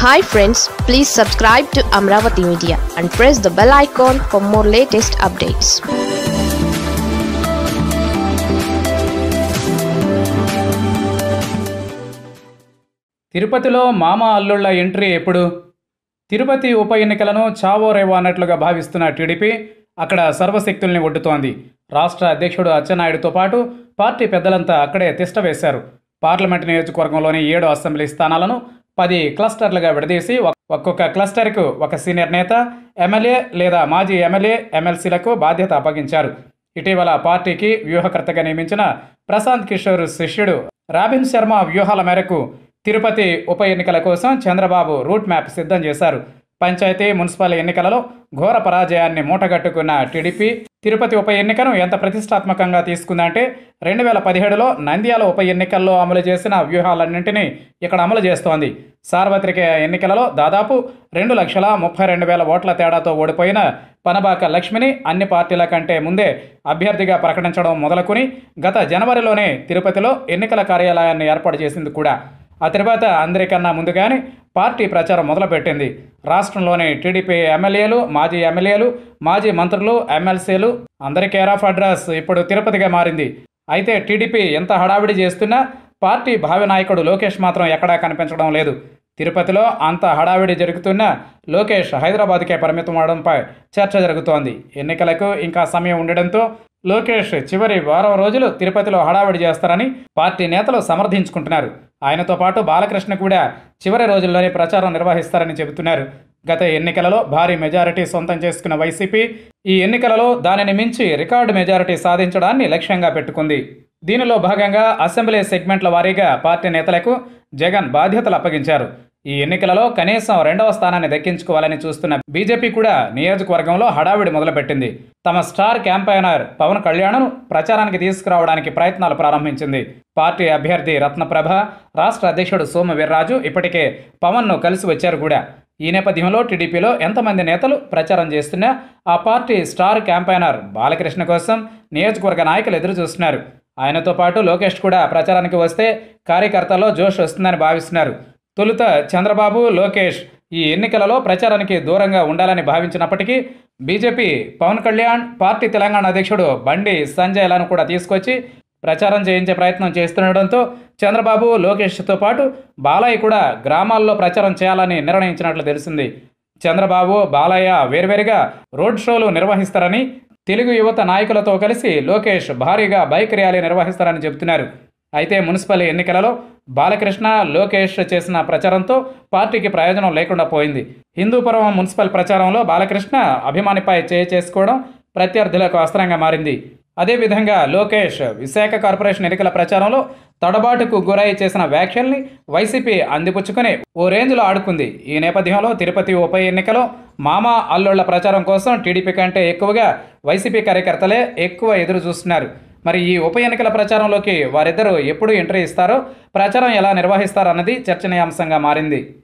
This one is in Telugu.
hi friends please subscribe to Amaravati media and press the bell icon for more latest updates తిరుపతిలో మామ అల్లుళ్ల ఎంట్రీ ఎప్పుడు తిరుపతి ఉప ఎన్నికలను చావో రేవో అన్నట్లుగా భావిస్తున్న టీడీపీ అక్కడ సర్వశక్తుల్ని ఒడ్డుతోంది రాష్ట్ర అధ్యక్షుడు అచ్చెన్నాయుడుతో పాటు పార్టీ పెద్దలంతా అక్కడే తిష్ట వేశారు పార్లమెంట్ నియోజకవర్గంలోని ఏడు అసెంబ్లీ స్థానాలను పది క్లస్టర్లుగా విడదీసి ఒక్- ఒక్కొక్క క్లస్టర్కు ఒక సీనియర్ నేత ఎమ్మెల్యే లేదా మాజీ ఎమ్మెల్యే ఎమ్మెల్సీలకు బాధ్యత అప్పగించారు ఇటీవల పార్టీకి వ్యూహకర్తగా నియమించిన ప్రశాంత్ కిషోర్ శిష్యుడు రాబిన్ శర్మ వ్యూహాల మేరకు తిరుపతి ఉప ఎన్నికల కోసం చంద్రబాబు రూట్ మ్యాప్ సిద్ధం చేశారు పంచాయతీ మున్సిపల్ ఎన్నికలలో ఘోర పరాజయాన్ని మూటగట్టుకున్న టీడీపీ తిరుపతి ఉప ఎన్నికను ఎంత ప్రతిష్టాత్మకంగా తీసుకుందంటే రెండు వేల పదిహేడులో నంద్యాల ఉప ఎన్నికల్లో అమలు చేసిన వ్యూహాలన్నింటినీ ఇక్కడ అమలు చేస్తోంది సార్వత్రిక ఎన్నికలలో దాదాపు రెండు లక్షల ముప్పై రెండు వేల ఓట్ల తేడాతో ఓడిపోయిన పనబాక లక్ష్మిని అన్ని పార్టీల కంటే ముందే అభ్యర్థిగా ప్రకటించడం మొదలుకొని గత జనవరిలోనే తిరుపతిలో ఎన్నికల కార్యాలయాన్ని ఏర్పాటు చేసింది కూడా ఆ తర్వాత అందరికన్నా ముందుగానే పార్టీ ప్రచారం మొదలుపెట్టింది రాష్ట్రంలోని టీడీపీ ఎమ్మెల్యేలు మాజీ ఎమ్మెల్యేలు మాజీ మంత్రులు ఎమ్మెల్సీలు అందరి కేర్ ఆఫ్ అడ్రస్ ఇప్పుడు తిరుపతిగా మారింది అయితే టీడీపీ ఎంత హడావిడి చేస్తున్నా పార్టీ భావి నాయకుడు లోకేష్ మాత్రం ఎక్కడా కనిపించడం లేదు తిరుపతిలో అంత హడావిడి జరుగుతున్నా లోకేష్ హైదరాబాద్కే పరిమితం అవడంపై చర్చ జరుగుతోంది ఎన్నికలకు ఇంకా సమయం ఉండడంతో లోకేష్ చివరి వారం రోజులు తిరుపతిలో హడావిడి చేస్తారని పార్టీ నేతలు సమర్థించుకుంటున్నారు ఆయనతో పాటు బాలకృష్ణ కూడా చివరి రోజుల్లోనే ప్రచారం నిర్వహిస్తారని చెబుతున్నారు గత ఎన్నికలలో భారీ మెజారిటీ సొంతం చేసుకున్న వైసీపీ ఈ ఎన్నికలలో దానిని మించి రికార్డు మెజారిటీ సాధించడాన్ని లక్ష్యంగా పెట్టుకుంది దీనిలో భాగంగా అసెంబ్లీ సెగ్మెంట్ల వారీగా పార్టీ నేతలకు జగన్ బాధ్యతలు అప్పగించారు ఈ ఎన్నికలలో కనీసం రెండవ స్థానాన్ని దక్కించుకోవాలని చూస్తున్న బీజేపీ కూడా నియోజకవర్గంలో హడావిడి మొదలుపెట్టింది తమ స్టార్ క్యాంపైనర్ పవన్ కళ్యాణ్ను ప్రచారానికి తీసుకురావడానికి ప్రయత్నాలు ప్రారంభించింది పార్టీ అభ్యర్థి రత్నప్రభ రాష్ట్ర అధ్యక్షుడు సోము వీర్రాజు ఇప్పటికే పవన్ను కలిసి వచ్చారు కూడా ఈ నేపథ్యంలో టీడీపీలో ఎంతమంది నేతలు ప్రచారం చేస్తున్నా ఆ పార్టీ స్టార్ క్యాంపైనర్ బాలకృష్ణ కోసం నియోజకవర్గ నాయకులు ఎదురు చూస్తున్నారు ఆయనతో పాటు లోకేష్ కూడా ప్రచారానికి వస్తే కార్యకర్తల్లో జోష్ వస్తుందని భావిస్తున్నారు తొలుత చంద్రబాబు లోకేష్ ఈ ఎన్నికలలో ప్రచారానికి దూరంగా ఉండాలని భావించినప్పటికీ బీజేపీ పవన్ కళ్యాణ్ పార్టీ తెలంగాణ అధ్యక్షుడు బండి సంజయ్లను కూడా తీసుకొచ్చి ప్రచారం చేయించే ప్రయత్నం చేస్తుండడంతో చంద్రబాబు లోకేష్తో పాటు బాలయ్య కూడా గ్రామాల్లో ప్రచారం చేయాలని నిర్ణయించినట్లు తెలిసింది చంద్రబాబు బాలయ్య వేర్వేరుగా రోడ్ షోలు నిర్వహిస్తారని తెలుగు యువత నాయకులతో కలిసి లోకేష్ భారీగా బైక్ ర్యాలీ నిర్వహిస్తారని చెబుతున్నారు అయితే మున్సిపల్ ఎన్నికలలో బాలకృష్ణ లోకేష్ చేసిన ప్రచారంతో పార్టీకి ప్రయోజనం లేకుండా పోయింది హిందూపురం మున్సిపల్ ప్రచారంలో బాలకృష్ణ అభిమానిపై చేయి చేసుకోవడం ప్రత్యర్థులకు అస్త్రంగా మారింది అదేవిధంగా లోకేష్ విశాఖ కార్పొరేషన్ ఎన్నికల ప్రచారంలో తడబాటుకు గురై చేసిన వ్యాఖ్యల్ని వైసీపీ అందిపుచ్చుకుని ఓ రేంజ్లో ఆడుకుంది ఈ నేపథ్యంలో తిరుపతి ఉప ఎన్నికలో మామ అల్లుళ్ల ప్రచారం కోసం టీడీపీ కంటే ఎక్కువగా వైసీపీ కార్యకర్తలే ఎక్కువ ఎదురు చూస్తున్నారు మరి ఈ ఉప ఎన్నికల ప్రచారంలోకి వారిద్దరూ ఎప్పుడు ఎంట్రీ ఇస్తారో ప్రచారం ఎలా నిర్వహిస్తారన్నది చర్చనీయాంశంగా మారింది